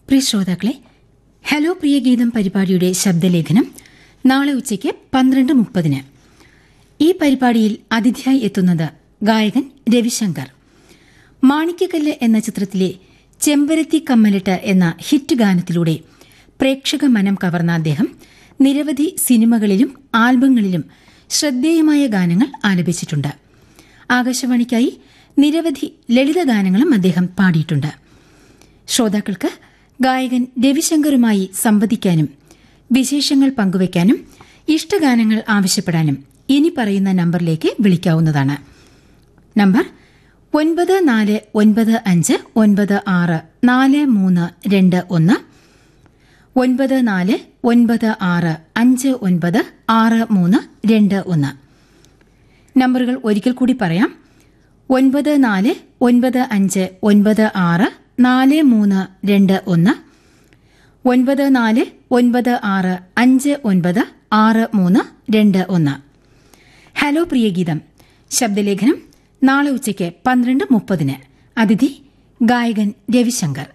പ്രിയ ശ്രോതാക്കളെ ഹലോ പ്രിയ ഗീതം പരിപാടിയുടെ ശബ്ദലേഖനം നാളെ ഉച്ചയ്ക്ക് പന്ത്രണ്ട് മുപ്പതിന് ഈ പരിപാടിയിൽ അതിഥിയായി എത്തുന്നത് ഗായകൻ രവിശങ്കർ മാണിക്യക്കല്ല് എന്ന ചിത്രത്തിലെ ചെമ്പരത്തി കമ്മലിട്ട് എന്ന ഹിറ്റ് ഗാനത്തിലൂടെ പ്രേക്ഷക മനം കവർന്ന അദ്ദേഹം നിരവധി സിനിമകളിലും ആൽബങ്ങളിലും ശ്രദ്ധേയമായ ഗാനങ്ങൾ ആലപിച്ചിട്ടുണ്ട് ആകാശവാണിക്കായി നിരവധി ലളിത ഗാനങ്ങളും അദ്ദേഹം പാടിയിട്ടുണ്ട് ശ്രോതാക്കൾക്ക് ഗായകൻ രവിശങ്കറുമായി സംവദിക്കാനും വിശേഷങ്ങൾ പങ്കുവയ്ക്കാനും ഇഷ്ടഗാനങ്ങൾ ആവശ്യപ്പെടാനും ഇനി പറയുന്ന നമ്പറിലേക്ക് വിളിക്കാവുന്നതാണ് നമ്പർ ഒൻപത് നാല് ഒൻപത് അഞ്ച് ഒൻപത് ആറ് നാല് മൂന്ന് രണ്ട് ഒന്ന് ഒൻപത് നാല് ഒൻപത് ആറ് അഞ്ച് ഒൻപത് ആറ് മൂന്ന് രണ്ട് ഒന്ന് നമ്പറുകൾ ഒരിക്കൽ കൂടി പറയാം ഒൻപത് നാല് ഒൻപത് അഞ്ച് ഒൻപത് ആറ് നാല് മൂന്ന് രണ്ട് ഒന്ന് ഒൻപത് നാല് ഒൻപത് ആറ് അഞ്ച് ഒൻപത് ആറ് മൂന്ന് രണ്ട് ഒന്ന് ഹലോ പ്രിയഗീതം ശബ്ദലേഖനം നാളെ ഉച്ചയ്ക്ക് പന്ത്രണ്ട് മുപ്പതിന് അതിഥി ഗായകൻ രവിശങ്കർ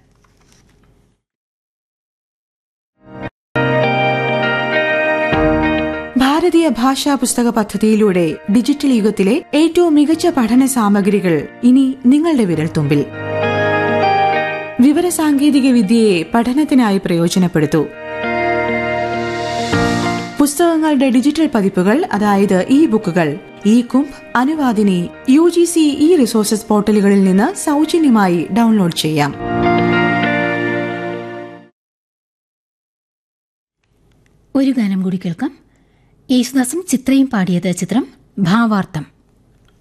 ഭാരതീയ ഭാഷാ പുസ്തക പദ്ധതിയിലൂടെ ഡിജിറ്റൽ യുഗത്തിലെ ഏറ്റവും മികച്ച പഠന സാമഗ്രികൾ ഇനി നിങ്ങളുടെ വിരൽത്തുമ്പിൽ വിവരസാങ്കേതിക വിദ്യയെ പഠനത്തിനായി പ്രയോജനപ്പെടുത്തൂ പുസ്തകങ്ങളുടെ ഡിജിറ്റൽ പതിപ്പുകൾ അതായത് ഇ ബുക്കുകൾ e Kumbh Anuvadini U G C e resources പോർട്ടലുകളിൽ നിന്ന് സൗജന്യമായി ഡൗൺലോഡ് ചെയ്യാം ഒരു ഗാനം കൂടി കേൾക്കാം യേശുദാസും ചിത്രയും പാടിയത് ചിത്രം ഭാവാർത്ഥം